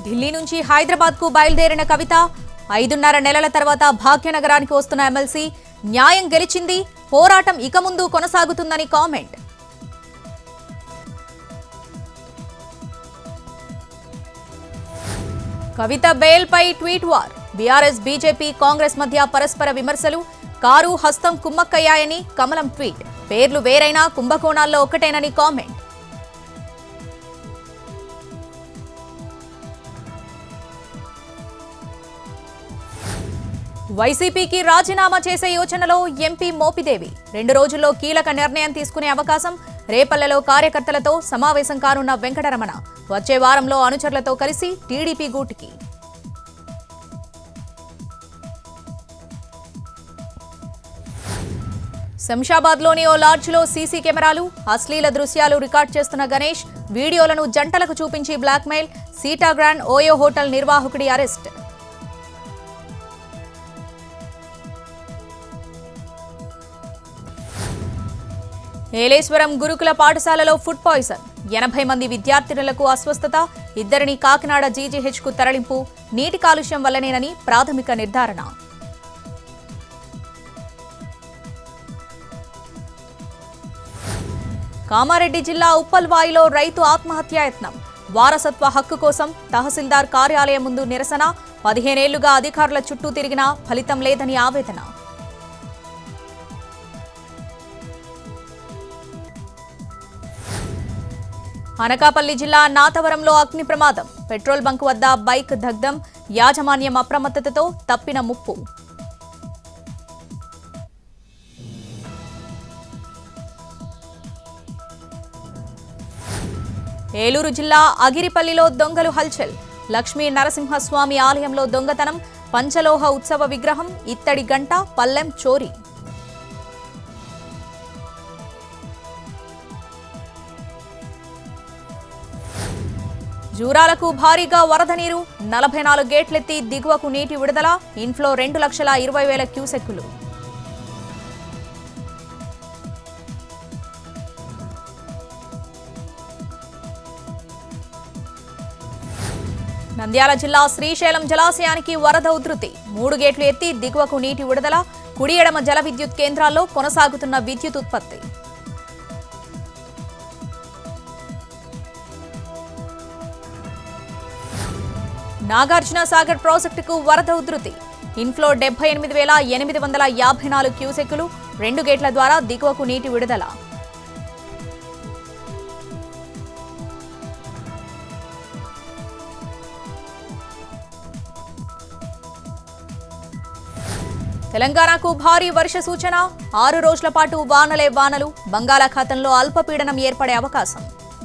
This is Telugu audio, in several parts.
ఢిల్లీ నుంచి హైదరాబాద్ కు బయలుదేరిన కవిత ఐదున్నర నెలల తర్వాత భాగ్యనగరానికి వస్తున్న ఎమ్మెల్సీ న్యాయం గెలిచింది పోరాటం ఇక ముందు కొనసాగుతుందని కామెంట్ కవిత బెయిల్పై tweet war BRS BJP Congress మధ్య పరస్పర విమర్శలు కారు హస్తం కుమ్మక్కయ్యాయని కమలం ట్వీట్ పేర్లు వేరైనా కుంభకోణాల్లో ఒకటేనని కామెంట్ వైసీపీకి రాజీనామా చేసే యోచనలో ఎంపీ మోపిదేవి రెండు రోజుల్లో కీలక నిర్ణయం తీసుకునే అవకాశం రేపల్లెలో కార్యకర్తలతో సమావేశం కానున్న వెంకటరమణ వచ్చే వారంలో అనుచరులతో కలిసి టీడీపీ గూటికి శంషాబాద్లోని ఓ లాడ్జ్లో సీసీ కెమెరాలు అశ్లీల దృశ్యాలు రికార్డ్ చేస్తున్న గణేష్ వీడియోలను జంటలకు చూపించి blackmail Seeta grand OYO hotel నిర్వాహకుడి అరెస్ట్ ఏలేశ్వరం గురుకుల పాఠశాలలో ఫుడ్ పాయిజన్ ఎనభై మంది విద్యార్థినులకు అస్వస్థత ఇద్దరిని కాకినాడ జీజీహెచ్ కు తరలింపు నీటి కాలుష్యం వల్లనేనని ప్రాథమిక నిర్ధారణ కామారెడ్డి జిల్లా ఉప్పల్వాయిలో రైతు ఆత్మహత్యాయత్నం వారసత్వ హక్కు కోసం తహసీల్దార్ కార్యాలయం ముందు నిరసన పదిహేనేళ్లుగా అధికారుల చుట్టూ తిరిగినా ఫలితం లేదని ఆవేదన అనకాపల్లి జిల్లా నాతవరంలో అగ్ని ప్రమాదం పెట్రోల్ బంక్ వద్ద బైక్ దగ్ధం యాజమాన్యం అప్రమత్తతతో తప్పిన ముప్పు ఏలూరు జిల్లా అగిరిపల్లిలో దొంగలు హల్చల్ లక్ష్మీ నరసింహస్వామి ఆలయంలో దొంగతనం పంచలోహ ఉత్సవ విగ్రహం ఇత్తడి గంట పల్లెం చోరీ జూరాలకు భారీగా వరద నీరు నలభై నాలుగు గేట్లెత్తి దిగువకు నీటి విడుదల ఇన్ఫ్లో రెండు లక్షల ఇరవై వేల క్యూసెక్కులు నంద్యాల జిల్లా శ్రీశైలం జలాశయానికి వరద ఉధృతి మూడు గేట్లు ఎత్తి దిగువకు నీటి విడుదల కుడి ఎడమ జల విద్యుత్ కేంద్రాల్లో కొనసాగుతున్న విద్యుత్ ఉత్పత్తి నాగార్జున సాగర్ ప్రాజెక్టుకు వరద ఉధృతి ఇన్ఫ్లో డెబ్బై ఎనిమిది వేల ఎనిమిది వందల యాభై నాలుగు క్యూసెక్కులు రెండు గేట్ల ద్వారా దిగువకు నీటి విడుదల తెలంగాణకు భారీ వర్ష సూచన ఆరు రోజుల పాటు వానలే వానలు బంగాళాఖాతంలో అల్పపీడనం ఏర్పడే అవకాశం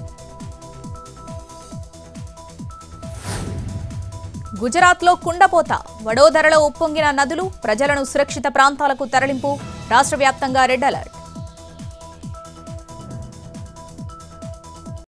గుజరాత్లో కుండపోత వడోదరలో ఉప్పొంగిన నదులు ప్రజలను సురక్షిత ప్రాంతాలకు తరలింపు రాష్ట్ర వ్యాప్తంగా రెడ్ అలర్ట్